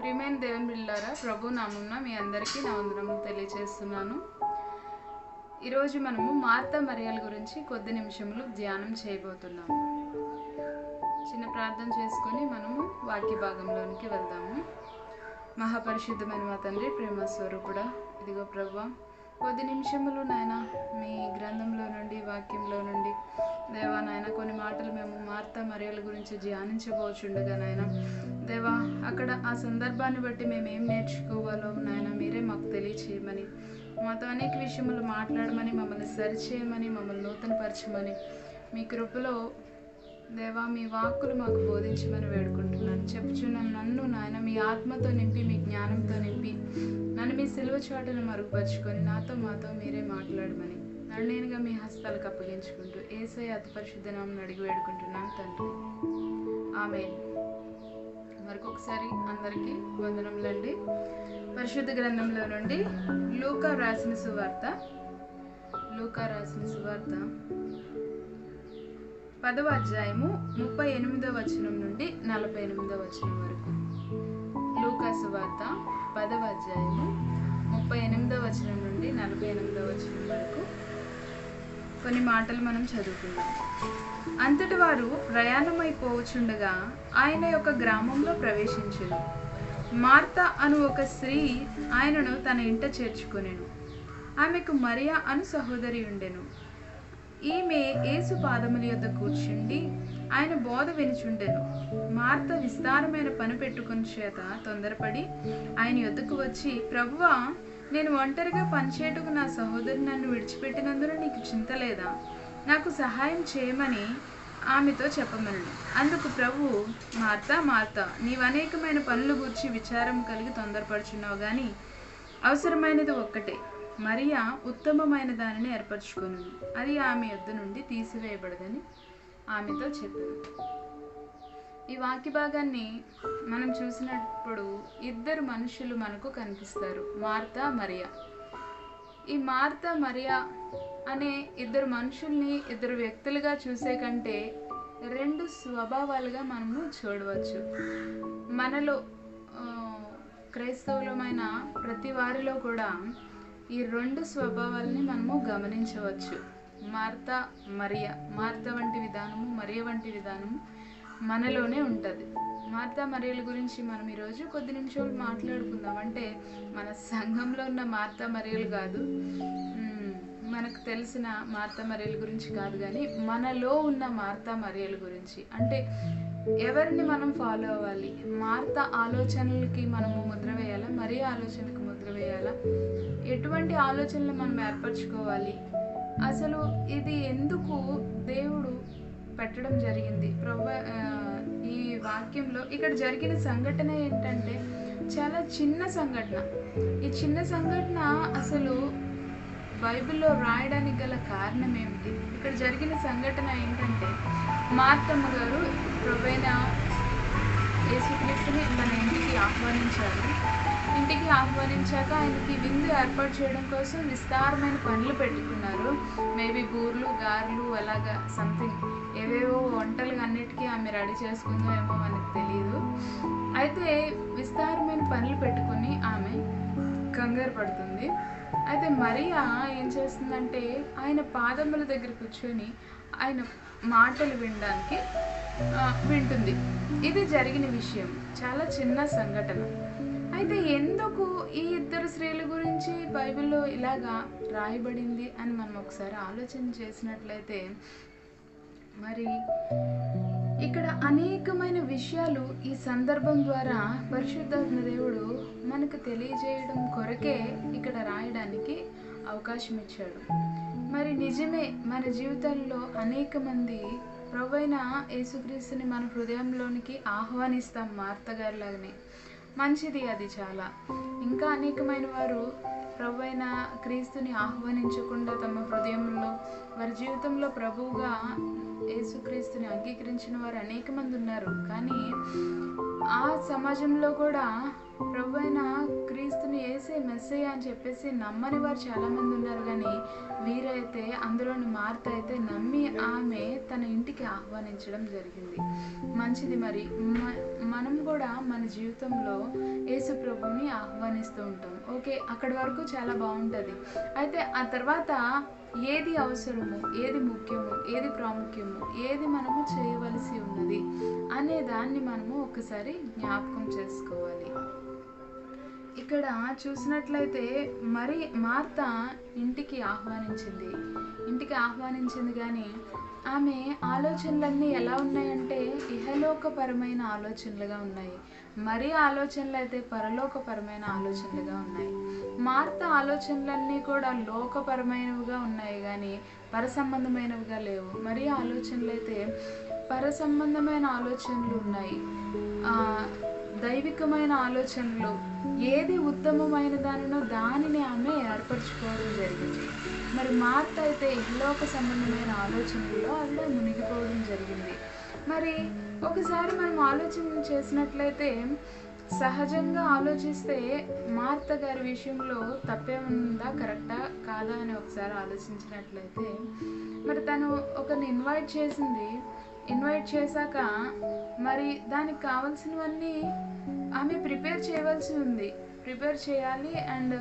ప్రియమైన దేవుని బిళ్ళారా ప్రభు నామున్న మీ అందరికీ నా వందనములు తెలియజేస్తున్నాను ఈరోజు మనము మార్త మరియల గురించి కొద్ది నిమిషములు ధ్యానం చేయబోతున్నాము చిన్న ప్రార్థన చేసుకొని మనము వాక్య భాగంలోనికి వెళ్దాము మహాపరిశుద్ధమైన మా తండ్రి ప్రేమ స్వరూపుడా ఇదిగో ప్రభు కొద్ది నిమిషములు నాయన మీ గ్రంథంలో నుండి వాక్యంలో నుండి దేవా నాయన కొన్ని మాటలు మేము మార్త మరియల గురించి ధ్యానించబోచుండగా నాయన దేవా అక్కడ ఆ సందర్భాన్ని బట్టి మేము ఏం నేర్చుకోవాలో నాయన మీరే మాకు తెలియచేయమని మాతో అనేక విషయములు మాట్లాడమని మమ్మల్ని సరిచేయమని మమ్మల్ని నూతనపరచమని మీ కృపలో దేవా మీ వాక్కులు మాకు బోధించమని వేడుకుంటున్నాను చెప్పుచున్న నన్ను నాయన మీ ఆత్మతో నింపి మీ జ్ఞానంతో నింపి నన్ను మీ సిలువ చాటును మరుగుపరుచుకొని నాతో మాతో మీరే మాట్లాడమని నన్ను నేనుగా మీ హస్తాలకు అప్పగించుకుంటూ ఏసై అతి పరిశుద్ధ నామని అడిగి వేడుకుంటున్నాను తండ్రి ఆమె మరొకసారి అందరికీ వందనములండి పరిశుద్ధ గ్రంథంలో నుండి లూకా రాసిన సువార్త లూకా రాసిన సువార్త పదవ అధ్యాయము ముప్పై ఎనిమిదో వచనం నుండి నలభై ఎనిమిదో వచనం వరకు లూకాసు వార్త పదవ అధ్యాయము ముప్పై ఎనిమిదో వచనం నుండి నలభై ఎనిమిదో వచనం వరకు కొన్ని మాటలు మనం చదువుకుందాం అంతటి వారు ప్రయాణమైపోవచుండగా ఆయన యొక్క గ్రామంలో ప్రవేశించెను మార్త అను ఒక స్త్రీ ఆయనను తన ఇంట చేర్చుకొనెను ఆమెకు మరియా అను సహోదరి ఉండెను ఈమె యేసు పాదముల యొద్ద కూర్చుండి ఆయన బోధ వినుచుండెను మార్త విస్తారమైన పని పెట్టుకుని చేత తొందరపడి ఆయన యొద్దకు వచ్చి ప్రభువా నేను ఒంటరిగా పనిచేయటకు నా సహోదరి నన్ను విడిచిపెట్టినందున నీకు చింత లేదా నాకు సహాయం చేయమని ఆమెతో చెప్పమనడు అందుకు ప్రభు మార్త మార్త నీవు అనేకమైన పనులు గూర్చి విచారం కలిగి తొందరపడుచున్నావు కానీ అవసరమైనది ఒక్కటే మరియా ఉత్తమమైన దానిని ఏర్పరచుకొను అది ఆమె యొద్ద నుండి తీసివేయబడదని ఆమెతో చెప్పారు ఈ వాక్య భాగాన్ని మనం చూసినప్పుడు ఇద్దరు మనుషులు మనకు కనిపిస్తారు మార్త మరియా ఈ మార్త మరియా అనే ఇద్దరు మనుషుల్ని ఇద్దరు వ్యక్తులుగా చూసే కంటే రెండు స్వభావాలుగా మనము చూడవచ్చు మనలో ఆ, క్రైస్తవులమైన ప్రతి వారిలో కూడా ఈ రెండు స్వభావాలని మనము గమనించవచ్చు మార్త మరియ మార్త వంటి విధానము మరియ వంటి విధానము మనలోనే ఉంటుంది మార్త మరియల గురించి మనం ఈరోజు కొద్ది నిమిషాలు మాట్లాడుకుందాం అంటే మన సంఘంలో ఉన్న మార్త మరియలు కాదు మ్మ్, మనకు తెలిసిన మార్త మరియల గురించి కాదు కానీ మనలో ఉన్న మార్త మరియల గురించి అంటే ఎవరిని మనం ఫాలో అవ్వాలి మార్త ఆలోచనలకి మనము ముద్ర వేయాలా మరి ఆలోచనలకు ముద్ర వేయాలా ఎటువంటి ఆలోచనలు మనం ఏర్పరచుకోవాలి అసలు ఇది ఎందుకు దేవుడు పెట్టడం జరిగింది ప్రభు ఆ, ఈ వాక్యంలో ఇక్కడ జరిగిన సంఘటన ఏంటంటే చాలా చిన్న సంఘటన ఈ చిన్న సంఘటన అసలు బైబిల్లో రాయడానికి గల కారణం ఏమిటి ఇక్కడ జరిగిన సంఘటన ఏంటంటే మార్తమ్మ గారు ప్రభైన యేసుక్రీస్తుని తన ఇంటికి ఆహ్వానించారు ఇంటికి ఆహ్వానించాక ఆయనకి విందు ఏర్పాటు చేయడం కోసం విస్తారమైన పనులు పెట్టుకున్నారు మేబీ బూర్లు గారెలు అలాగా సంథింగ్ ఏవేవో వంటలు అన్నిటికీ ఆమె రెడీ చేసుకుందో ఏమో మనకు తెలియదు అయితే విస్తారమైన పనులు పెట్టుకుని ఆమె కంగారు పడుతుంది అయితే మరియా ఏం చేస్తుందంటే ఆయన పాదముల దగ్గర కూర్చొని ఆయన మాటలు వినడానికి ఆ, వింటుంది ఇది జరిగిన విషయం చాలా చిన్న సంఘటన అయితే ఎందుకు ఈ ఇద్దరు స్త్రీల గురించి బైబిల్లో ఇలాగా రాయబడింది అని మనం ఒకసారి ఆలోచన చేసినట్లయితే మరి ఇక్కడ అనేకమైన విషయాలు ఈ సందర్భం ద్వారా పరిశుద్ధాత్మ దేవుడు మనకు తెలియజేయడం కొరకే ఇక్కడ రాయడానికి అవకాశం ఇచ్చాడు మరి నిజమే మన జీవితాల్లో అనేక మంది ప్రవైన యేసుక్రీస్తుని మన హృదయంలోనికి ఆహ్వానిస్తాం మార్త గారిలాగానే మంచిది అది చాలా ఇంకా అనేకమైన వారు ప్రభువైన క్రీస్తుని ఆహ్వానించకుండా తమ హృదయంలో వారి జీవితంలో ప్రభువుగా యేసుక్రీస్తుని అంగీకరించిన వారు అనేక మంది ఉన్నారు కానీ ఆ సమాజంలో కూడా ప్రభు అయిన క్రీస్తుని వేసే మెస్సయ్య అని చెప్పేసి నమ్మని వారు చాలా మంది ఉన్నారు కానీ వీరైతే అందులోని మార్త అయితే నమ్మి ఆమె తన ఇంటికి ఆహ్వానించడం జరిగింది మంచిది మరి మ- మనం కూడా మన జీవితంలో యేసు ప్రభుని ఆహ్వానిస్తూ ఉంటాం ఓకే అక్కడి వరకు చాలా బాగుంటుంది అయితే ఆ తర్వాత ఏది అవసరము ఏది ముఖ్యము ఏది ప్రాముఖ్యము ఏది మనము చేయవలసి ఉన్నది అనే దాన్ని మనము ఒకసారి జ్ఞాపకం చేసుకోవాలి ఇక్కడ చూసినట్లయితే మరి మార్త ఇంటికి ఆహ్వానించింది ఇంటికి ఆహ్వానించింది కానీ ఆమె ఆలోచనలన్నీ ఎలా ఉన్నాయంటే ఇహలోకపరమైన ఆలోచనలుగా ఉన్నాయి మరి ఆలోచనలు అయితే పరలోకపరమైన ఆలోచనలుగా ఉన్నాయి మార్త ఆలోచనలన్నీ కూడా లోకపరమైనవిగా ఉన్నాయి కానీ పరసంబంధమైనవిగా లేవు మరి ఆలోచనలు అయితే పరసంబంధమైన ఆలోచనలు ఉన్నాయి ఆ, దైవికమైన ఆలోచనలు ఏది ఉత్తమమైన దానినో దానిని ఆమె ఏర్పరచుకోవడం జరిగింది మరి మార్త అయితే ఇహలోక సంబంధమైన ఆలోచనల్లో ఆవిడ మునిగిపోవడం జరిగింది మరి ఒకసారి మనం ఆలోచన చేసినట్లయితే సహజంగా ఆలోచిస్తే మార్త గారి విషయంలో తప్పేముందా కరెక్టా కాదా అని ఒకసారి ఆలోచించినట్లయితే మరి తను ఒకరిని ఇన్వైట్ చేసింది ఇన్వైట్ చేశాక మరి దానికి కావాల్సినవన్నీ ఆమె ప్రిపేర్ చేయవలసి ఉంది ప్రిపేర్ చేయాలి అండ్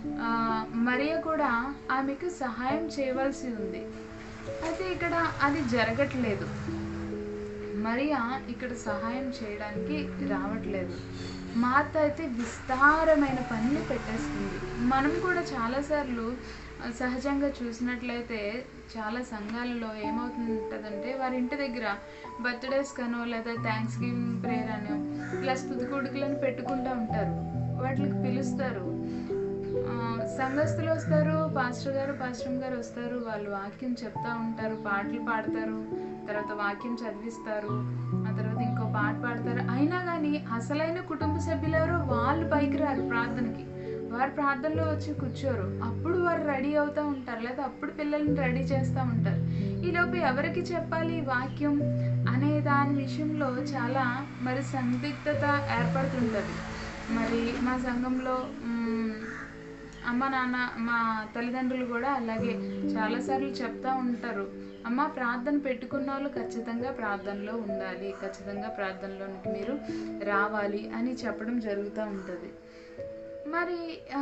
మరియ కూడా ఆమెకు సహాయం చేయవలసి ఉంది అయితే ఇక్కడ అది జరగట్లేదు మరియా ఇక్కడ సహాయం చేయడానికి రావట్లేదు మార్త అయితే విస్తారమైన పనిని పెట్టేస్తుంది మనం కూడా చాలాసార్లు ఆ, సహజంగా చూసినట్లయితే చాలా సంఘాలలో ఏమవుతుంటుందంటే వారి ఇంటి దగ్గర బర్త్డేస్ కనో లేదా థ్యాంక్స్ గివింగ్ ప్రేయర్ అనో ఇలా స్థుతి కొడుకులను పెట్టుకుంటూ ఉంటారు వాటికి పిలుస్తారు ఆ, సంఘస్థులు వస్తారు పాస్టర్ గారు పాస్టర్ గారు వస్తారు వాళ్ళు వాక్యం చెప్తా ఉంటారు పాటలు పాడతారు తర్వాత వాక్యం చదివిస్తారు ఆ తర్వాత ఇంకో పాట పాడతారు అయినా కానీ అసలైన కుటుంబ సభ్యులెవరో వాళ్ళు పైకి రారు ప్రార్థనకి వారు ప్రార్థనలో వచ్చి కూర్చోరు అప్పుడు వారు రెడీ అవుతూ ఉంటారు లేదా అప్పుడు పిల్లల్ని రెడీ చేస్తూ ఉంటారు ఈలోపు ఎవరికి చెప్పాలి ఈ వాక్యం అనే దాని విషయంలో చాలా మరి సందిగ్ధత ఏర్పడుతుంటుంది మరి మా సంఘంలో మ్, అమ్మ నాన్న మా తల్లిదండ్రులు కూడా అలాగే చాలాసార్లు చెప్తా ఉంటారు అమ్మ ప్రార్థన పెట్టుకున్న వాళ్ళు ఖచ్చితంగా ప్రార్థనలో ఉండాలి ఖచ్చితంగా ప్రార్థనలోనికి మీరు రావాలి అని చెప్పడం జరుగుతూ ఉంటుంది మరి ఆ,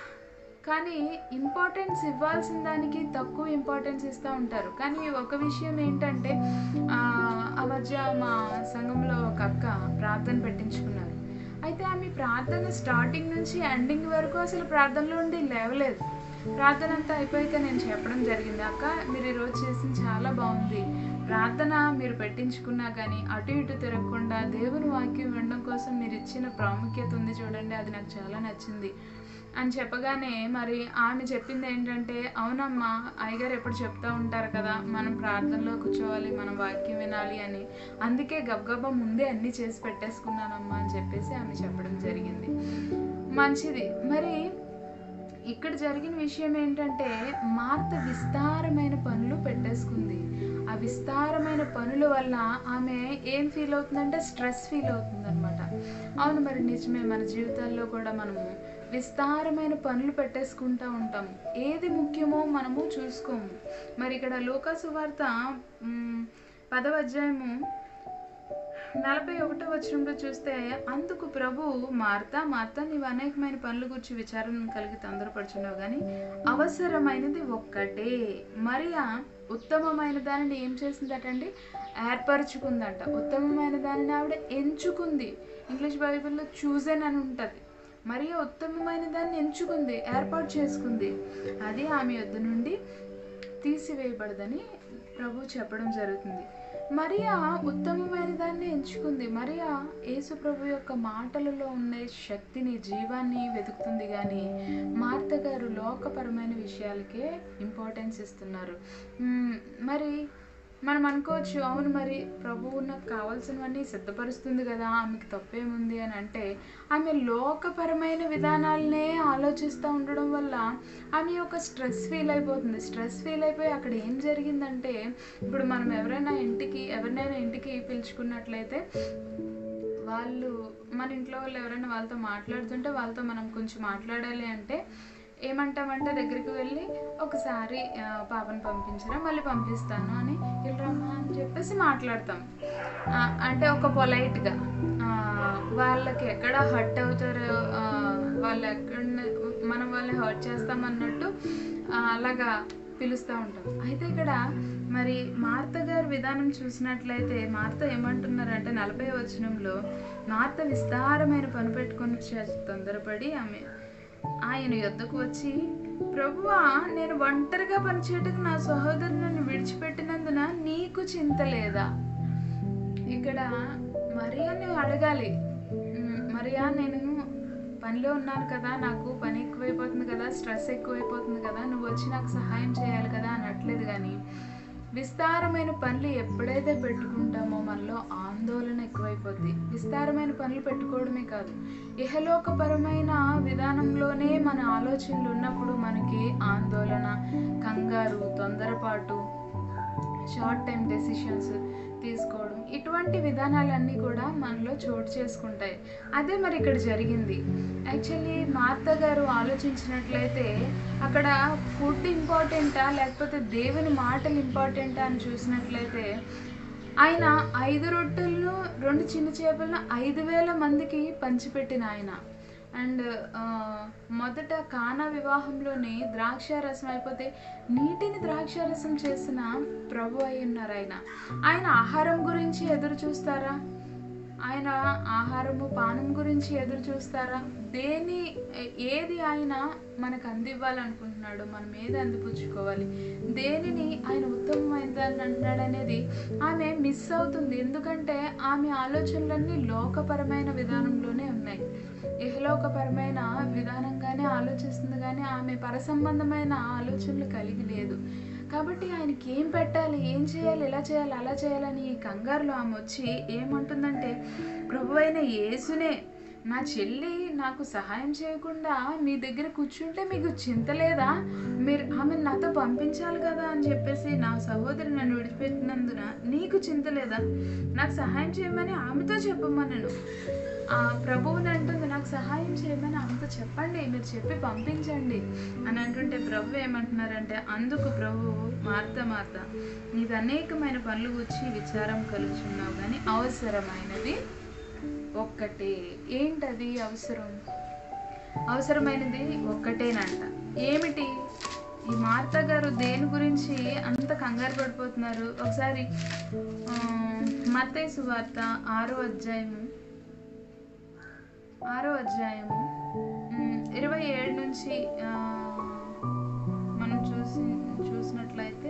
కానీ ఇంపార్టెన్స్ ఇవ్వాల్సిన దానికి తక్కువ ఇంపార్టెన్స్ ఇస్తూ ఉంటారు కానీ ఒక విషయం ఏంటంటే ఆ ఆ మధ్య మా సంఘంలో ఒక అక్క ప్రార్థన పెట్టించుకున్నారు అయితే ఆమె ప్రార్థన స్టార్టింగ్ నుంచి ఎండింగ్ వరకు అసలు ప్రార్థనలో ఉండి లేవలేదు ప్రార్థన అంతా అయిపోయాక నేను చెప్పడం జరిగింది అక్క మీరు ఈరోజు చేసింది చాలా బాగుంది ప్రార్థన మీరు పెట్టించుకున్నా కానీ అటు ఇటు తిరగకుండా దేవుని వాక్యం వినడం కోసం మీరు ఇచ్చిన ప్రాముఖ్యత ఉంది చూడండి అది నాకు చాలా నచ్చింది అని చెప్పగానే మరి ఆమె చెప్పింది ఏంటంటే అవునమ్మా అయ్యగారు ఎప్పుడు చెప్తా ఉంటారు కదా మనం ప్రార్థనలో కూర్చోవాలి మనం వాక్యం వినాలి అని అందుకే గబగబా ముందే అన్నీ చేసి పెట్టేసుకున్నానమ్మా అని చెప్పేసి ఆమె చెప్పడం జరిగింది మంచిది మరి ఇక్కడ జరిగిన విషయం ఏంటంటే మార్త విస్తారమైన పనులు పెట్టేసుకుంది ఆ విస్తారమైన పనుల వల్ల ఆమె ఏం ఫీల్ అవుతుందంటే స్ట్రెస్ ఫీల్ అవుతుంది అనమాట అవును మరి నిజమే మన జీవితాల్లో కూడా మనము విస్తారమైన పనులు పెట్టేసుకుంటూ ఉంటాము ఏది ముఖ్యమో మనము చూసుకోము మరి ఇక్కడ లోకాసు వార్త మ్, పదవ అధ్యాయము నలభై ఒకటో వచనంలో చూస్తే అందుకు ప్రభు మార్తా మార్తా నీవు అనేకమైన పనుల గురించి విచారణ కలిగి తొందరపడుచున్నావు కానీ అవసరమైనది ఒక్కటే మరియా ఉత్తమమైన దానిని ఏం చేసిందటండి ఏర్పరచుకుందంట ఉత్తమమైన దానిని ఆవిడ ఎంచుకుంది ఇంగ్లీష్ బైబిల్లో చూజన్ అని ఉంటుంది మరియా ఉత్తమమైన దాన్ని ఎంచుకుంది ఏర్పాటు చేసుకుంది అది ఆమె యొద్ద నుండి తీసివేయబడదని ప్రభు చెప్పడం జరుగుతుంది మరియా ఉత్తమమైన దాన్ని ఎంచుకుంది మరియా యేసు ప్రభు యొక్క మాటలలో ఉన్న శక్తిని జీవాన్ని వెతుకుతుంది కానీ మార్త గారు లోకపరమైన విషయాలకే ఇంపార్టెన్స్ ఇస్తున్నారు మ్మ్, మరి మనం అనుకోవచ్చు అవును మరి ప్రభువు నాకు కావాల్సినవన్నీ సిద్ధపరుస్తుంది కదా ఆమెకి తప్పేముంది అని అంటే ఆమె లోకపరమైన విధానాలనే ఆలోచిస్తూ ఉండడం వల్ల ఆమె ఒక స్ట్రెస్ ఫీల్ అయిపోతుంది స్ట్రెస్ ఫీల్ అయిపోయి అక్కడ ఏం జరిగిందంటే ఇప్పుడు మనం ఎవరైనా ఇంటికి ఎవరినైనా ఇంటికి పిలుచుకున్నట్లయితే వాళ్ళు మన ఇంట్లో వాళ్ళు ఎవరైనా వాళ్ళతో మాట్లాడుతుంటే వాళ్ళతో మనం కొంచెం మాట్లాడాలి అంటే ఏమంటామంటే దగ్గరికి వెళ్ళి ఒకసారి ఆ, పాపను పంపించరా మళ్ళీ పంపిస్తాను అని వెళ్ళరమ్మా అని చెప్పేసి మాట్లాడతాం ఆ, అంటే ఒక పొలైట్గా వాళ్ళ వాళ్ళకి ఎక్కడ హర్ట్ అవుతారో ఆ, వాళ్ళు ఎక్కడ మనం వాళ్ళని హర్ట్ చేస్తామన్నట్టు ఆ, అలాగా పిలుస్తూ ఉంటాం అయితే ఇక్కడ మరి మార్త గారి విధానం చూసినట్లయితే మార్త ఏమంటున్నారంటే నలభై వచనంలో మార్త విస్తారమైన పని పెట్టుకొని చే- తొందరపడి ఆమె ఆయన యొద్దకు వచ్చి ప్రభువా నేను ఒంటరిగా పనిచేయటకు నా సహోదరు నన్ను విడిచిపెట్టినందున నీకు చింత లేదా ఇక్కడ మరియాని అడగాలి "ఉమ్, మరియా నేను పనిలో ఉన్నాను కదా నాకు పని ఎక్కువైపోతుంది కదా స్ట్రెస్ ఎక్కువైపోతుంది కదా నువ్వు వచ్చి నాకు సహాయం చేయాలి కదా అనట్లేదు కానీ విస్తారమైన పనులు ఎప్పుడైతే పెట్టుకుంటామో మనలో ఆందోళన ఎక్కువైపోద్ది విస్తారమైన పనులు పెట్టుకోవడమే కాదు ఇహలోకపరమైన విధానంలోనే మన ఆలోచనలు ఉన్నప్పుడు మనకి ఆందోళన కంగారు తొందరపాటు షార్ట్ టైం డెసిషన్స్ తీసుకోవడం ఇటువంటి విధానాలన్నీ కూడా మనలో చోటు చేసుకుంటాయి అదే మరి ఇక్కడ జరిగింది యాక్చువల్లీ మార్త గారు ఆలోచించినట్లయితే అక్కడ ఫుడ్ ఇంపార్టెంటా లేకపోతే దేవుని మాటలు ఇంపార్టెంటా అని చూసినట్లయితే ఆయన ఐదు రొట్టెలను రెండు చిన్న చేపలను ఐదు వేల మందికి పంచిపెట్టిన ఆయన అండ్ మొదట కానా వివాహంలోని ద్రాక్ష రసం అయిపోతే నీటిని ద్రాక్ష రసం చేసిన ప్రభు అయి ఉన్నారు ఆయన ఆయన ఆహారం గురించి ఎదురు చూస్తారా ఆయన ఆహారము పానం గురించి ఎదురు చూస్తారా దేని ఏది ఆయన మనకు అందివ్వాలనుకుంటున్నాడు మనం ఏది అందిపుచ్చుకోవాలి దేనిని ఆయన ఉత్తమమైనదని అన్నాడనేది ఆమె మిస్ అవుతుంది ఎందుకంటే ఆమె ఆలోచనలన్నీ లోకపరమైన విధానంలోనే ఉన్నాయి ఇహలోకపరమైన విధానంగానే ఆలోచిస్తుంది కానీ ఆమె పరసంబంధమైన ఆలోచనలు కలిగి లేదు కాబట్టి ఆయనకి ఏం పెట్టాలి ఏం చేయాలి ఎలా చేయాలి అలా చేయాలని ఈ కంగారులో ఆమె వచ్చి ఏమంటుందంటే ప్రభు అయిన యేసునే నా చెల్లి నాకు సహాయం చేయకుండా మీ దగ్గర కూర్చుంటే మీకు చింత లేదా మీరు ఆమె నాతో పంపించాలి కదా అని చెప్పేసి నా సహోదరి నన్ను విడిచిపెట్టినందున నీకు చింత లేదా నాకు సహాయం చేయమని ఆమెతో చెప్పమన్నాను ఆ ప్రభువుని అంటుంది నాకు సహాయం చేయమని ఆమెతో చెప్పండి మీరు చెప్పి పంపించండి అని అంటుంటే ప్రభు ఏమంటున్నారంటే అందుకు ప్రభువు మార్త మార్త నీకు అనేకమైన పనులు వచ్చి విచారం కలుగుచున్నావు కానీ అవసరమైనది ఒక్కటే ఏంటది అవసరం అవసరమైనది ఒక్కటేనంట ఏమిటి ఈ మార్త గారు దేని గురించి అంత కంగారు పడిపోతున్నారు ఒకసారి మత్తయి సువార్త ఆరో అధ్యాయము ఆరో అధ్యాయము ఉమ్, ఇరవై ఏడు నుంచి ఆ, మనం చూసి చూసినట్లయితే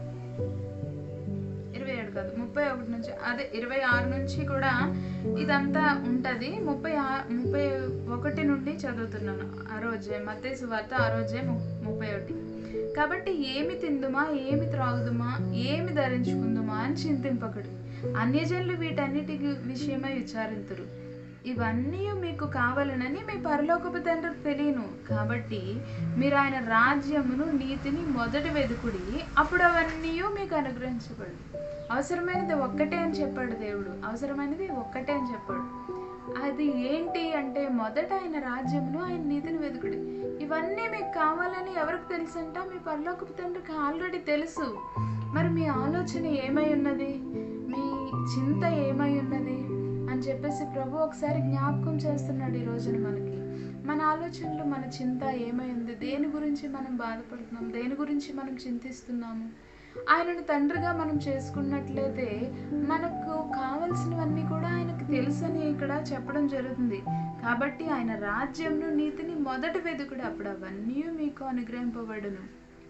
ఇరవై ఏడు కాదు ముప్పై ఒకటి నుంచి అదే ఇరవై ఆరు నుంచి కూడా ఇదంతా ఉంటది ముప్పై ఆ- ముప్పై ఒకటి నుండి చదువుతున్నాను ఆ రోజే మతే సువార్త ఆ రోజే ము- ముప్పై ఒకటి కాబట్టి ఏమి తిందుమా ఏమి త్రాగుదుమా ఏమి ధరించుకుందుమా అని చింతింపకడు అన్యజనులు వీటన్నిటి విషయమై విచారింతురు ఇవన్నీ మీకు కావాలనని మీ పరలోకపు తండ్రికి తెలియను కాబట్టి మీరు ఆయన రాజ్యమును నీతిని మొదట వెదుకుడి అప్పుడు అవన్నీ మీకు అనుగ్రహించబడు అవసరమైనది ఒక్కటే అని చెప్పాడు దేవుడు అవసరమైనది ఒక్కటే అని చెప్పాడు అది ఏంటి అంటే మొదట ఆయన రాజ్యమును ఆయన నీతిని వెదుకుడి ఇవన్నీ మీకు కావాలని ఎవరికి తెలుసంట మీ పరలోకపు తండ్రికి ఆల్రెడీ తెలుసు మరి మీ ఆలోచన ఏమై ఉన్నది మీ చింత ఏమై ఉన్నది అని చెప్పేసి ప్రభు ఒకసారి జ్ఞాపకం చేస్తున్నాడు ఈ రోజున మనకి మన ఆలోచనలు మన చింత ఏమై ఉంది దేని గురించి మనం బాధపడుతున్నాం దేని గురించి మనం చింతిస్తున్నాము ఆయనను తండ్రిగా మనం చేసుకున్నట్లయితే మనకు కావలసినవన్నీ కూడా ఆయనకు తెలుసని ఇక్కడ చెప్పడం జరుగుతుంది కాబట్టి ఆయన రాజ్యంను నీతిని మొదట వెతుకుడు అప్పుడు అవన్నీ మీకు అనుగ్రహింపబడును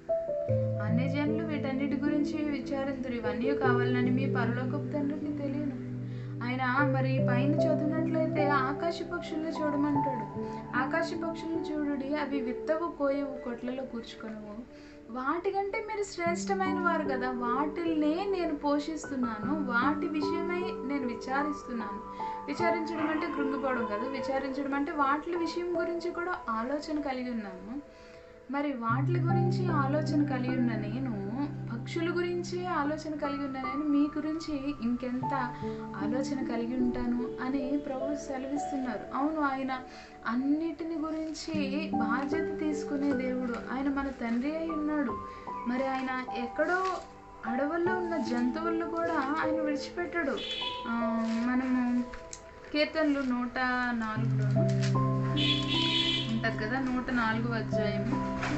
అన్ని జనులు వీటన్నిటి గురించి విచారింతురు ఇవన్నీ కావాలని మీ పరలోకపు తండ్రికి తెలియను ఆయన మరి పైన చదివినట్లయితే ఆకాశ పక్షులను చూడమంటాడు ఆకాశ పక్షులను చూడుడి అవి విత్తవు కోయవు కొట్లలో కూర్చుకొనవు వాటికంటే మీరు శ్రేష్టమైన వారు కదా వాటిల్నే నేను పోషిస్తున్నాను వాటి విషయమై నేను విచారిస్తున్నాను విచారించడం అంటే కృంగిపోవడం కదా విచారించడం అంటే వాటి విషయం గురించి కూడా ఆలోచన కలిగి ఉన్నాను మరి వాటి గురించి ఆలోచన కలిగి ఉన్న నేను పక్షుల గురించి ఆలోచన కలిగి ఉన్న నేను మీ గురించి ఇంకెంత ఆలోచన కలిగి ఉంటాను అని ప్రభు సెలవిస్తున్నారు అవును ఆయన అన్నిటిని గురించి బాధ్యత తీసుకునే దేవుడు ఆయన మన తండ్రి అయి ఉన్నాడు మరి ఆయన ఎక్కడో అడవుల్లో ఉన్న జంతువులను కూడా ఆయన విడిచిపెట్టాడు ఆ, మనము కీర్తనలు నూట నాలుగులోను ఉంటుంది కదా నూట నాలుగు అధ్యాయము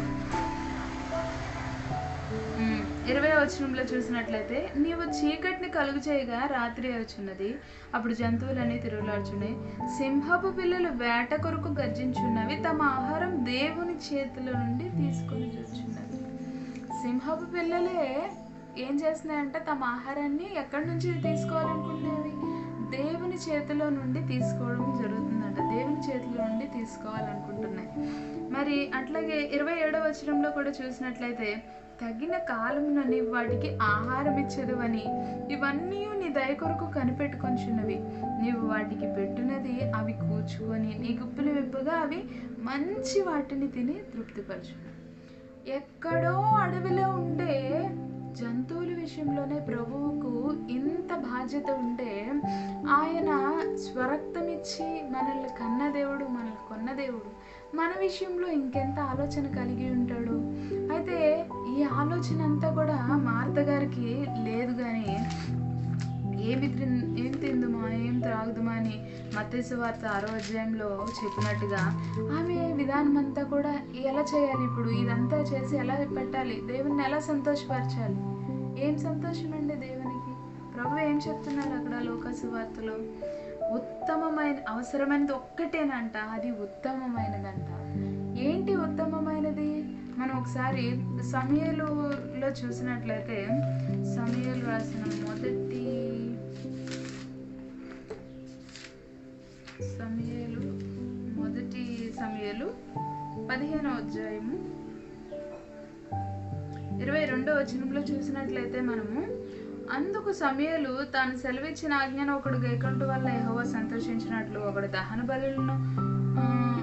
ఉమ్, ఇరవై వచనంలో చూసినట్లయితే నీవు చీకటిని కలుగు చేయగా రాత్రి వచ్చున్నది అప్పుడు జంతువులన్నీ తిరుగులాడుచున్నాయి సింహపు పిల్లలు వేట కొరకు గర్జించున్నవి తమ ఆహారం దేవుని చేతుల నుండి తీసుకొని చూచున్నవి సింహపు పిల్లలే ఏం చేస్తున్నాయంటే తమ ఆహారాన్ని ఎక్కడి నుంచి తీసుకోవాలనుకుంటున్నవి దేవుని చేతిలో నుండి తీసుకోవడం జరుగుతుందంట దేవుని చేతిలో నుండి తీసుకోవాలనుకుంటున్నాయి మరి అట్లాగే ఇరవై ఏడవ వచనంలో కూడా చూసినట్లయితే తగిన కాలమునని వాటికి ఆహారం ఇచ్చదు అని ఇవన్నీ నీ దయ కొరకు కనిపెట్టుకొంచున్నవి నీవు వాటికి పెట్టినది అవి కూర్చుకొని నీ గుప్పులు విప్పుగా అవి మంచి వాటిని తిని తృప్తిపరచును ఎక్కడో అడవిలో ఉండే జంతువుల విషయంలోనే ప్రభువుకు ఇంత బాధ్యత ఉంటే ఆయన స్వరక్తమిచ్చి మనల్ని కన్న దేవుడు మనల్ని కొన్న దేవుడు మన విషయంలో ఇంకెంత ఆలోచన కలిగి ఉంటాడు అయితే ఈ ఆలోచన అంతా కూడా మార్త గారికి లేదు కానీ ఏమి తిన్ ఏం తిందుమా ఏం త్రాగుదుమా అని మత్స్సు వార్త ఆరో అధ్యాయంలో చెప్పినట్టుగా ఆమె విధానం అంతా కూడా ఎలా చేయాలి ఇప్పుడు ఇదంతా చేసి ఎలా పెట్టాలి దేవుని ఎలా సంతోషపరచాలి ఏం సంతోషం అండి దేవునికి ప్రభు ఏం చెప్తున్నారు అక్కడ లోకసు వార్తలో ఉత్తమమైన అవసరమైనది ఒక్కటేనంట అది ఉత్తమమైనదంట ఏంటి ఉత్తమమైనది మనం ఒకసారి సమయలులో చూసినట్లయితే సమయలు రాసిన మొదటి సమయలు మొదటి సమయలు పదిహేనో అధ్యాయము ఇరవై రెండో వచనంలో చూసినట్లయితే మనము అందుకు సమయలు తాను సెలవిచ్చిన ఆజ్ఞను ఒకడు గైకొంటు వల్ల యెహోవా సంతోషించినట్లు ఒకడు దహన బలులను ఆ,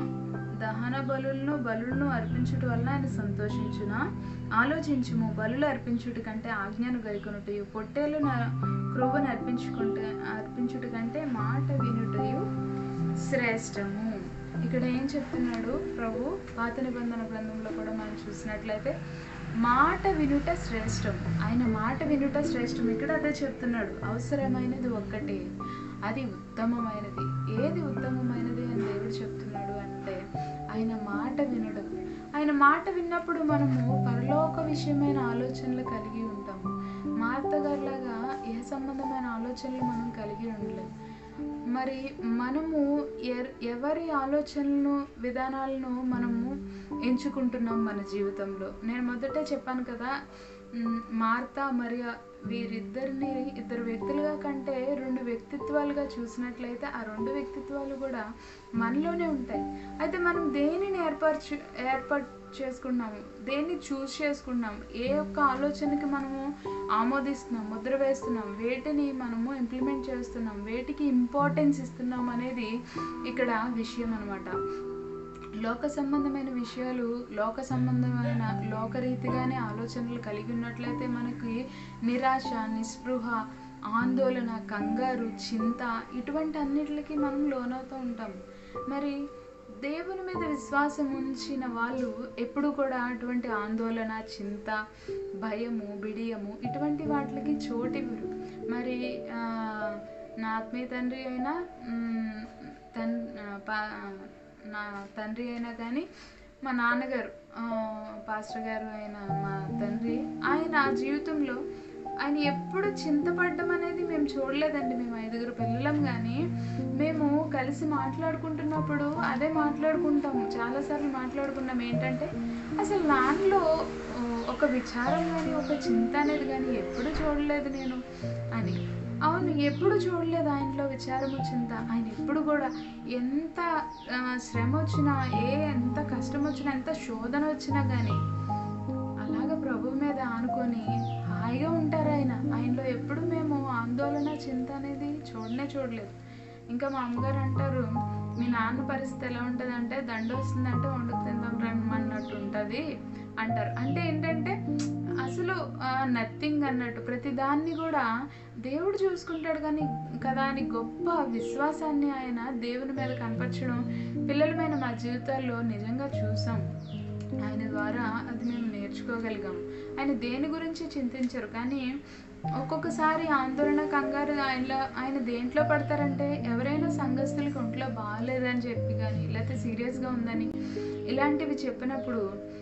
దహన బలులను బలులను అర్పించుట వలన ఆయన సంతోషించున ఆలోచించుము బలులు అర్పించుట కంటే ఆజ్ఞను గైకొనుటయు పొట్టేలు క్రొవ్వును అర్పించుకుంటే అర్పించుట కంటే మాట వినుటయు శ్రేష్టము ఇక్కడ ఏం చెప్తున్నాడు ప్రభు పాత నిబంధన గ్రంథంలో కూడా మనం చూసినట్లయితే మాట వినుట శ్రేష్టం ఆయన మాట వినుట శ్రేష్టం ఇక్కడ అదే చెప్తున్నాడు అవసరమైనది ఒక్కటే అది ఉత్తమమైనది ఏది ఉత్తమమైనది అని దేవుడు చెప్తున్నాడు అంటే ఆయన మాట వినడం ఆయన మాట విన్నప్పుడు మనము పరలోక విషయమైన ఆలోచనలు కలిగి ఉంటాము మార్త గారిలాగా ఏ సంబంధమైన ఆలోచనలు మనం కలిగి ఉండలేము మరి మనము ఎర్- ఎవరి ఆలోచనలను విధానాలను మనము ఎంచుకుంటున్నాం మన జీవితంలో నేను మొదటే చెప్పాను కదా మ్, మార్తా మరియా వీరిద్దరిని ఇద్దరు వ్యక్తులుగా కంటే రెండు వ్యక్తిత్వాలుగా చూసినట్లయితే ఆ రెండు వ్యక్తిత్వాలు కూడా మనలోనే ఉంటాయి అయితే మనం దేనిని ఏర్పరచు ఏర్పాటు చేసుకున్నాము దేన్ని చూస్ చేసుకున్నాం ఏ ఒక్క ఆలోచనకి మనము ఆమోదిస్తున్నాం ముద్ర వేస్తున్నాం వేటిని మనము ఇంప్లిమెంట్ చేస్తున్నాం వేటికి ఇంపార్టెన్స్ ఇస్తున్నాం అనేది ఇక్కడ విషయం అనమాట లోక సంబంధమైన విషయాలు లోక సంబంధమైన లోకరీతిగానే ఆలోచనలు కలిగి ఉన్నట్లయితే మనకి నిరాశ నిస్పృహ ఆందోళన కంగారు చింత ఇటువంటి అన్నిటికి మనం లోనవుతూ ఉంటాం మరి దేవుని మీద విశ్వాసం ఉంచిన వాళ్ళు ఎప్పుడు కూడా అటువంటి ఆందోళన చింత భయము బిడియము ఇటువంటి వాటికి చోటివ్వరు మరి ఆ, నా ఆత్మీయ తండ్రి అయినా మ్, తన్ ఆ, పా- నా తండ్రి అయినా కానీ మా నాన్నగారు ఆ, పాస్టర్ గారు అయిన మా తండ్రి ఆయన ఆ జీవితంలో ఆయన ఎప్పుడు చింతపడడం అనేది మేము చూడలేదండి మేము ఐదుగురు పిల్లలం కానీ మేము కలిసి మాట్లాడుకుంటున్నప్పుడు అదే మాట్లాడుకుంటాము చాలాసార్లు మాట్లాడుకున్నాం ఏంటంటే అసలు నాన్నలో ఆ, ఒక విచారం కానీ ఒక చింత అనేది కానీ ఎప్పుడు చూడలేదు నేను అని అవును ఎప్పుడు చూడలేదు ఆయనలో విచారము చింత ఆయన ఎప్పుడు కూడా ఎంత ఆ, శ్రమ వచ్చినా ఏ ఎంత కష్టం వచ్చినా ఎంత శోధన వచ్చినా కానీ అలాగ ప్రభు మీద ఆనుకొని హాయిగా ఉంటారు ఆయన ఆయనలో ఎప్పుడు మేము ఆందోళన చింత అనేది చూడనే చూడలేదు ఇంకా మా అమ్మగారు అంటారు మీ నాన్న పరిస్థితి ఎలా ఉంటుంది అంటే దండ వస్తుందంటే వండుకు తిందాం రమ్మన్నట్టు ఉంటుంది అంటారు అంటే ఏంటంటే అసలు నథింగ్ అన్నట్టు ప్రతి దాన్ని కూడా దేవుడు చూసుకుంటాడు కానీ కదా అని గొప్ప విశ్వాసాన్ని ఆయన దేవుని మీద కనపరచడం పిల్లలమైన మా జీవితాల్లో నిజంగా చూసాం ఆయన ద్వారా అది మేము నేర్చుకోగలిగాం ఆయన దేని గురించి చింతించరు కానీ ఒక్కొక్కసారి ఆందోళన కంగారు ఆయనలో ఆయన దేంట్లో పడతారంటే ఎవరైనా సంఘస్థులకి ఒంట్లో బాగాలేదని చెప్పి కానీ లేకపోతే సీరియస్గా ఉందని ఇలాంటివి చెప్పినప్పుడు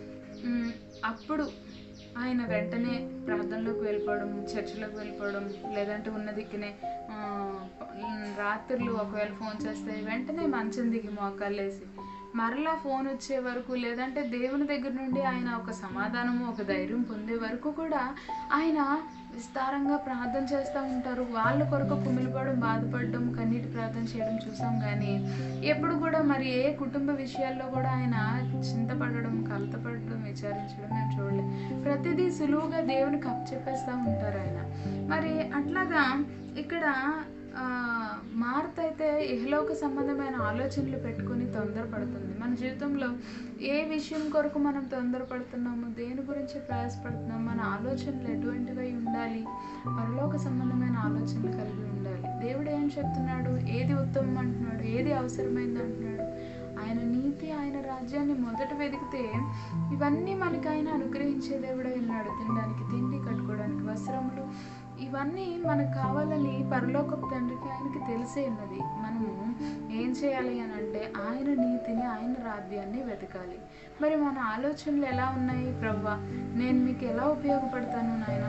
మ్, అప్పుడు ఆయన వెంటనే ప్రార్థనలోకి వెళ్ళిపోవడం చర్చిలోకి వెళ్ళిపోవడం లేదంటే ఉన్న దిక్కునే ఆ, మ్, రాత్రులు ఒకవేళ ఫోన్ చేస్తే వెంటనే మంచం దిగి మోకాళ్ళు వేసి మరలా ఫోన్ వచ్చే వరకు లేదంటే దేవుని దగ్గర నుండి ఆయన ఒక సమాధానము ఒక ధైర్యం పొందే వరకు కూడా ఆయన విస్తారంగా ప్రార్థన చేస్తూ ఉంటారు వాళ్ళ కొరకు కుమిలిపడడం బాధపడడం కన్నీటి ప్రార్థన చేయడం చూసాం కానీ ఎప్పుడు కూడా మరి ఏ కుటుంబ విషయాల్లో కూడా ఆయన చింతపడడం కలతపడడం విచారించడం మేము చూడలేదు ప్రతిదీ సులువుగా దేవునికి అప్పచెప్పేస్తూ ఉంటారు ఆయన మరి అట్లాగా ఇక్కడ ఆ, మార్త అయితే ఇహలోక సంబంధమైన ఆలోచనలు పెట్టుకొని తొందరపడుతుంది మన జీవితంలో ఏ విషయం కొరకు మనం తొందరపడుతున్నాము దేని గురించి ప్రయాసపడుతున్నాము మన ఆలోచనలు ఎటువంటివై ఉండాలి పరలోక సంబంధమైన ఆలోచనలు కలిగి ఉండాలి దేవుడు ఏం చెప్తున్నాడు ఏది ఉత్తమం అంటున్నాడు ఏది అవసరమైంది అంటున్నాడు ఆయన నీతి ఆయన రాజ్యాన్ని మొదట వెతికితే ఇవన్నీ మనకి ఆయన అనుగ్రహించే దేవుడై ఉన్నాడు తినడానికి తిండి కట్టుకోవడానికి వస్త్రములు ఇవన్నీ మనకు కావాలని పరలోకపు తండ్రికి ఆయనకి తెలిసే ఉన్నది మనము ఏం చేయాలి అని అంటే ఆయన నీతిని ఆయన రాజ్యాన్ని వెతకాలి మరి మన ఆలోచనలు ఎలా ఉన్నాయి ప్రవ్వా నేను మీకు ఎలా ఉపయోగపడతాను నాయన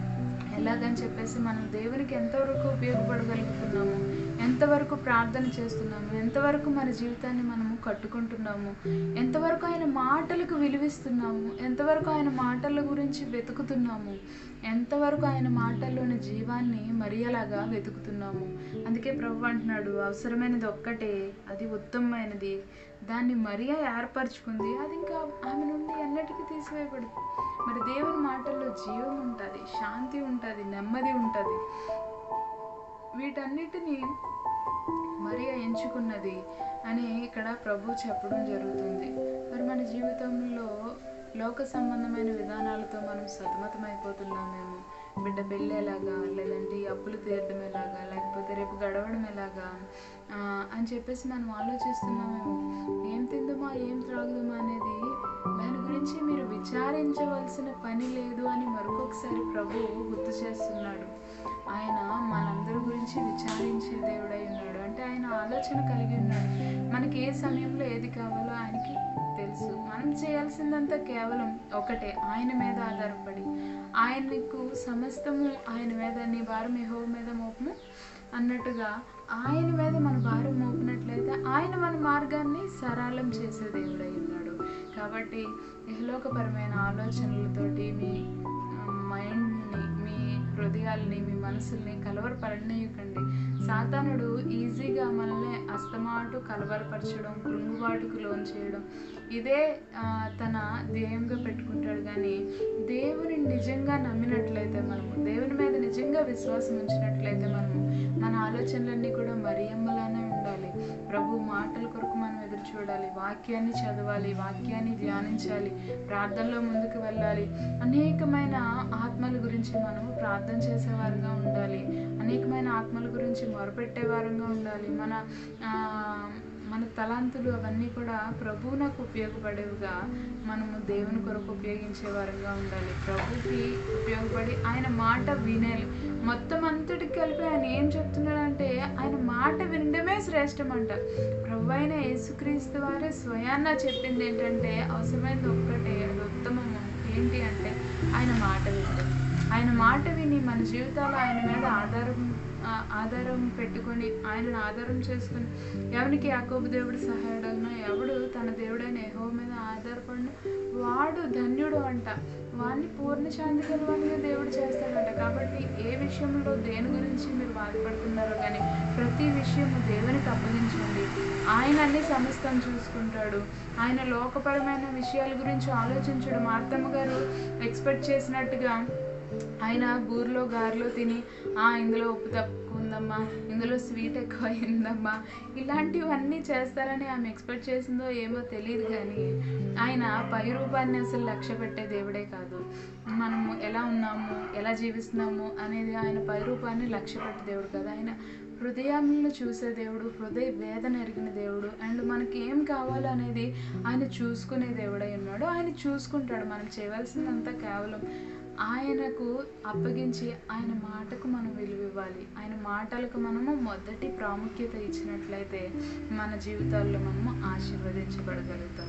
ఎలాగని చెప్పేసి మనం దేవునికి ఎంతవరకు ఉపయోగపడగలుగుతున్నాము ఎంతవరకు ప్రార్థన చేస్తున్నాము ఎంతవరకు మన జీవితాన్ని మనము కట్టుకుంటున్నాము ఎంతవరకు ఆయన మాటలకు విలువిస్తున్నాము ఎంతవరకు ఆయన మాటల గురించి వెతుకుతున్నాము ఎంతవరకు ఆయన మాటల్లోని జీవాన్ని మరియలాగా వెతుకుతున్నాము అందుకే ప్రభు అంటున్నాడు అవసరమైనది ఒక్కటే అది ఉత్తమమైనది దాన్ని మరియా ఏర్పరచుకుంది అది ఇంకా ఆమె నుండి ఎన్నటికీ తీసివేయబడదు మరి దేవుని మాటల్లో జీవం ఉంటుంది శాంతి ఉంటుంది నెమ్మది ఉంటుంది వీటన్నిటిని మరియా ఎంచుకున్నది అని ఇక్కడ ప్రభు చెప్పడం జరుగుతుంది మరి మన జీవితంలో లోక సంబంధమైన విధానాలతో మనం సతమతమైపోతున్నామేమో బిడ్డ పెళ్ళి ఎలాగా లేదంటే ఈ అప్పులు తీరడం ఎలాగా లేకపోతే రేపు గడవడం ఎలాగా ఆ, అని చెప్పేసి మనం ఆలోచిస్తున్నామేమో ఏం తిందుమా ఏం త్రాగుదామా అనేది దాని గురించి మీరు విచారించవలసిన పని లేదు అని మరొకసారి ప్రభు గుర్తు చేస్తున్నాడు ఆయన మనందరి గురించి విచారించే దేవుడై ఉన్నాడు అంటే ఆయన ఆలోచన కలిగి ఉన్నాడు మనకి ఏ సమయంలో ఏది కావాలో ఆయనకి తెలుసు మనం చేయాల్సిందంతా కేవలం ఒకటే ఆయన మీద ఆధారపడి ఆయనకు సమస్తము ఆయన మీద నీ భారం యెహోవా మీద మోపము అన్నట్టుగా ఆయన మీద మన భారం మోపినట్లయితే ఆయన మన మార్గాన్ని సరళం చేసే దేవుడై ఉన్నాడు కాబట్టి ఇహలోకపరమైన ఆలోచనలతోటి మీ మైండ్ని మీ హృదయాల్ని మీ మనసుల్ని కలవరపడనీయకండి సాతానుడు ఈజీగా మనల్ని అస్తమాటు కలవరపరచడం కృంగుబాటుకు లోన్ చేయడం ఇదే ఆ, తన ధ్యేయంగా పెట్టుకుంటాడు కానీ దేవుని నిజంగా నమ్మినట్లయితే మనము దేవుని మీద నిజంగా విశ్వాసం ఉంచినట్లయితే మనము మన ఆలోచనలన్నీ కూడా మరియమ్మలానే ఉండాలి ప్రభు మాటల కొరకు మనం ఎదురు చూడాలి వాక్యాన్ని చదవాలి వాక్యాన్ని ధ్యానించాలి ప్రార్థనలో ముందుకు వెళ్ళాలి అనేకమైన ఆత్మల గురించి మనము ప్రార్థన చేసేవారుగా ఉండాలి అనేకమైన ఆత్మల గురించి మొరపెట్టే వారంగా ఉండాలి మన ఆ, మన తలాంతులు అవన్నీ కూడా ప్రభువునకు ఉపయోగపడేవిగా మనము దేవుని కొరకు ఉపయోగించే వారంగా ఉండాలి ప్రభుకి ఉపయోగపడి ఆయన మాట వినేది మొత్తం అంతటికి కలిపి ఆయన ఏం చెప్తున్నాడంటే ఆయన మాట వినడమే శ్రేష్టం అంట ప్రభు అయిన యేసుక్రీస్తు వారే స్వయాన్న చెప్పింది ఏంటంటే అవసరమైనది ఒక్కటే అది ఉత్తమము ఏంటి అంటే ఆయన మాట వినడం ఆయన మాట విని మన జీవితాలు ఆయన మీద ఆధారం ఆ, ఆధారం పెట్టుకొని ఆయనను ఆధారం చేసుకుని ఎవరికి యాకోబు దేవుడు సహాయుడన్నా ఎవడు తన దేవుడైన యెహోవా మీద ఆధారపడిన వాడు ధన్యుడు అంట వాడిని పూర్ణ శాంతి గలవానిగా దేవుడు చేస్తాడంట కాబట్టి ఏ విషయంలో దేని గురించి మీరు బాధపడుతున్నారో కానీ ప్రతి విషయము దేవునికి అప్పగించండి ఆయన అన్ని సమస్తం చూసుకుంటాడు ఆయన లోకపరమైన విషయాల గురించి ఆలోచించడం మార్తమ్మ గారు ఎక్స్పెక్ట్ చేసినట్టుగా ఆయన బూర్లో గారెలో తిని ఆ ఇందులో ఉప్పు తక్కువ ఉందమ్మా ఇందులో స్వీట్ ఎక్కువ అయిందమ్మా ఇలాంటివన్నీ చేస్తారని ఆమె ఎక్స్పెక్ట్ చేసిందో ఏమో తెలియదు కానీ ఆయన పై రూపాన్ని అసలు లక్ష్య పెట్టే దేవుడే కాదు మనము ఎలా ఉన్నాము ఎలా జీవిస్తున్నాము అనేది ఆయన పై రూపాన్ని లక్ష్య పెట్టే దేవుడు కాదు ఆయన హృదయాలను చూసే దేవుడు హృదయ వేదన ఎరిగిన దేవుడు అండ్ మనకి ఏం కావాలో అనేది ఆయన చూసుకునే దేవుడై ఉన్నాడు ఆయన చూసుకుంటాడు మనం చేయవలసిందంతా కేవలం ఆయనకు అప్పగించి ఆయన మాటకు మనం విలువ ఇవ్వాలి ఆయన మాటలకు మనము మొదటి ప్రాముఖ్యత ఇచ్చినట్లయితే మన జీవితాల్లో మనము ఆశీర్వదించబడగలుగుతాము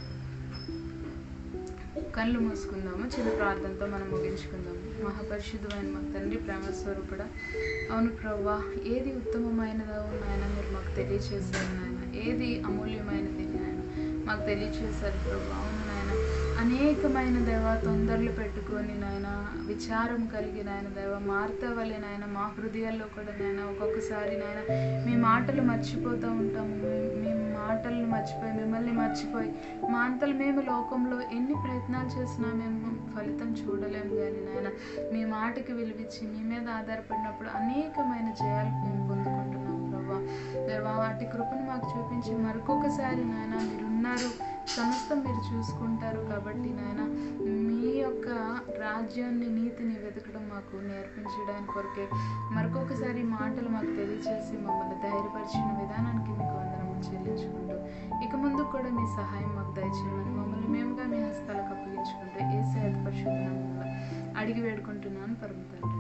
కళ్ళు మూసుకుందాము చిన్న ప్రార్థనతో మనం ముగించుకుందాము మహాపరిశుద్ధమైన మా తండ్రి ప్రేమ స్వరూపుడ అవును ప్రవ్వా ఏది ఉత్తమమైనదో నాయన మీరు మాకు తెలియచేశారు నాయన ఏది అమూల్యమైనది నాయన మాకు తెలియచేశారు ప్రభు అవును నాయన అనేకమైన దేవ తొందరలు పెట్టుకొని నాయన విచారం కలిగి నాయన దేవ మార్తవలే నాయన మా హృదయాల్లో కూడా నాయన ఒక్కొక్కసారి నాయన మీ మాటలు మర్చిపోతూ ఉంటాము మీ- మీ మాటలను మర్చిపోయి మిమ్మల్ని మర్చిపోయి మా అంతలు మేము లోకంలో ఎన్ని ప్రయత్నాలు చేసినా మేము ఫలితం చూడలేము కానీ నాయన మీ మాటకి విలువిచ్చి మీ మీద ఆధారపడినప్పుడు అనేకమైన జయాలు మేము పొందుకుంటున్నాం ప్రభా దేవా వాటి కృపను మాకు చూపించి మరొకసారి నాయన మీరు ఉన్నారు సమస్తం మీరు చూసుకుంటారు కాబట్టి నాయన మీ యొక్క రాజ్యాన్ని నీతిని వెతకడం మాకు నేర్పించడానికి కొరకే మరొకసారి ఈ మాటలు మాకు తెలియచేసి మమ్మల్ని ధైర్యపరిచిన విధానానికి మీకు వందనము చెల్లించుకుంటూ ఇక ముందు కూడా మీ సహాయం మాకు దయచేయమని మమ్మల్ని మేముగా మీ హస్తాలకు అప్పగించుకుంటూ ఏ సేత పరిశుద్ధ అడిగి వేడుకుంటున్నాను పరమ తండ్రి